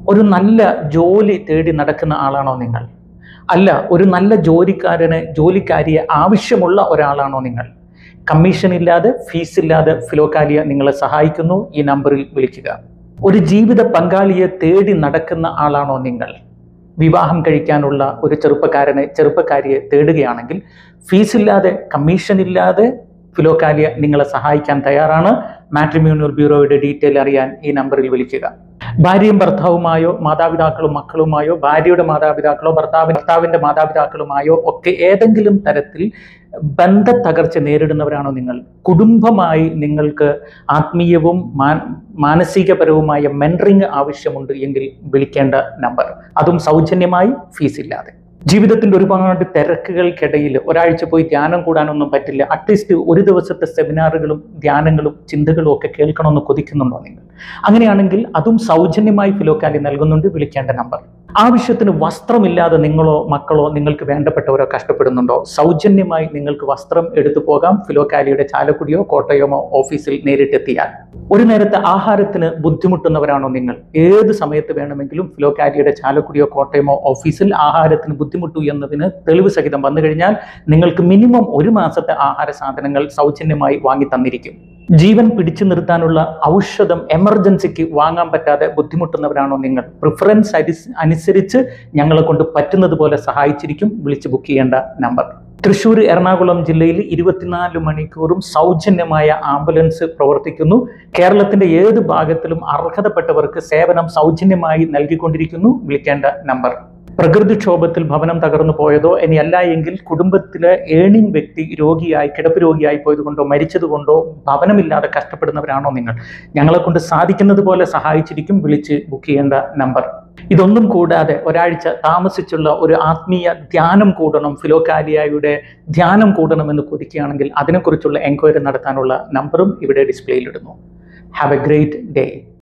ഒരു നല്ല ജോലി തേടി നടക്കുന്ന ആളാണോ നിങ്ങൾ അല്ല ഒരു നല്ല ജോലിക്കാരന് ജോലിക്കാരിയെ ആവശ്യമുള്ള ഒരാളാണോ നിങ്ങൾ കമ്മീഷൻ ഇല്ലാതെ ഫീസ് ഇല്ലാതെ ഫിലോക്കാലിയ നിങ്ങളെ സഹായിക്കുന്നു ഈ നമ്പറിൽ വിളിക്കുക ഒരു ജീവിത പങ്കാളിയെ തേടി നടക്കുന്ന ആളാണോ നിങ്ങൾ വിവാഹം കഴിക്കാനുള്ള ഒരു ചെറുപ്പക്കാരനെ ചെറുപ്പക്കാരിയെ തേടുകയാണെങ്കിൽ ഫീസ് ഇല്ലാതെ കമ്മീഷൻ ഇല്ലാതെ ഫിലോക്കാലിയ നിങ്ങളെ സഹായിക്കാൻ തയ്യാറാണ് മാട്രിമ്യൂണൽ ബ്യൂറോയുടെ ഡീറ്റെയിൽ അറിയാൻ ഈ നമ്പറിൽ വിളിക്കുക ഭാര്യയും ഭർത്താവുമായോ മാതാപിതാക്കളും മക്കളുമായോ ഭാര്യയുടെ മാതാപിതാക്കളോ ഭർത്താവ് ഭർത്താവിൻ്റെ മാതാപിതാക്കളുമായോ ഒക്കെ ഏതെങ്കിലും തരത്തിൽ ബന്ധ തകർച്ച നേരിടുന്നവരാണോ നിങ്ങൾ കുടുംബമായി നിങ്ങൾക്ക് ആത്മീയവും മാൻ- മാനസികപരവുമായ മെൻറിങ് ആവശ്യമുണ്ട് എങ്കിൽ വിളിക്കേണ്ട നമ്പർ അതും സൗജന്യമായി ഫീസ് ഇല്ലാതെ ജീവിതത്തിന്റെ ഒരുപാട് തിരക്കുകൾക്കിടയിൽ ഒരാഴ്ച പോയി ധ്യാനം കൂടാനൊന്നും പറ്റില്ല അറ്റ്ലീസ്റ്റ് ഒരു ദിവസത്തെ സെമിനാറുകളും ധ്യാനങ്ങളും ചിന്തകളും ഒക്കെ കേൾക്കണമെന്ന് കൊതിക്കുന്നുണ്ടോ നിങ്ങൾ അങ്ങനെയാണെങ്കിൽ അതും സൗജന്യമായി ഫിലോക്കാലി നൽകുന്നുണ്ട് വിളിക്കേണ്ട നമ്പർ ആവശ്യത്തിന് വസ്ത്രമില്ലാതെ നിങ്ങളോ മക്കളോ നിങ്ങൾക്ക് വേണ്ടപ്പെട്ടവരോ കഷ്ടപ്പെടുന്നുണ്ടോ സൗജന്യമായി നിങ്ങൾക്ക് വസ്ത്രം എടുത്തു പോകാം ഫിലോക്കാലിയുടെ ചാലക്കുടിയോ കോട്ടയമോ ഓഫീസിൽ നേരിട്ടെത്തിയാൽ ഒരു നേരത്തെ ആഹാരത്തിന് ബുദ്ധിമുട്ടുന്നവരാണോ നിങ്ങൾ ഏത് സമയത്ത് വേണമെങ്കിലും ഫിലോക്കാലിയുടെ ചാലക്കുടിയോ കോട്ടയമോ ഓഫീസിൽ ആഹാരത്തിന് ബുദ്ധിമുട്ടു എന്നതിന് തെളിവ് സഹിതം വന്നു കഴിഞ്ഞാൽ നിങ്ങൾക്ക് മിനിമം ഒരു മാസത്തെ ആഹാര സാധനങ്ങൾ സൗജന്യമായി വാങ്ങി തന്നിരിക്കും ജീവൻ പിടിച്ചു നിർത്താനുള്ള ഔഷധം എമർജൻസിക്ക് വാങ്ങാൻ പറ്റാതെ ബുദ്ധിമുട്ടുന്നവരാണോ നിങ്ങൾ പ്രിഫറൻസ് അനുസരിച്ച് ഞങ്ങളെ കൊണ്ട് പറ്റുന്നത് പോലെ സഹായിച്ചിരിക്കും വിളിച്ച് ബുക്ക് ചെയ്യേണ്ട നമ്പർ തൃശ്ശൂർ എറണാകുളം ജില്ലയിൽ ഇരുപത്തിനാല് മണിക്കൂറും സൗജന്യമായ ആംബുലൻസ് പ്രവർത്തിക്കുന്നു കേരളത്തിന്റെ ഏത് ഭാഗത്തിലും അർഹതപ്പെട്ടവർക്ക് സേവനം സൗജന്യമായി നൽകിക്കൊണ്ടിരിക്കുന്നു വിളിക്കേണ്ട നമ്പർ പ്രകൃതിക്ഷോഭത്തിൽ ഭവനം തകർന്നു പോയതോ ഇനി അല്ല എങ്കിൽ കുടുംബത്തിലെ ഏണിംഗ് വ്യക്തി രോഗിയായി കിടപ്പ് രോഗിയായി പോയതുകൊണ്ടോ മരിച്ചതുകൊണ്ടോ ഭവനമില്ലാതെ കഷ്ടപ്പെടുന്നവരാണോ നിങ്ങൾ ഞങ്ങളെ കൊണ്ട് സാധിക്കുന്നത് പോലെ സഹായിച്ചിരിക്കും വിളിച്ച് ബുക്ക് ചെയ്യേണ്ട നമ്പർ ഇതൊന്നും കൂടാതെ ഒരാഴ്ച താമസിച്ചുള്ള ഒരു ആത്മീയ ധ്യാനം കൂടണം ഫിലോകാലിയയുടെ ധ്യാനം കൂടണമെന്ന് കൊതിക്കുകയാണെങ്കിൽ അതിനെക്കുറിച്ചുള്ള എൻക്വയറി നടത്താനുള്ള നമ്പറും ഇവിടെ ഡിസ്പ്ലേയിൽ ഇടുന്നു ഹാവ് എ ഗ്രേറ്റ് ഡേ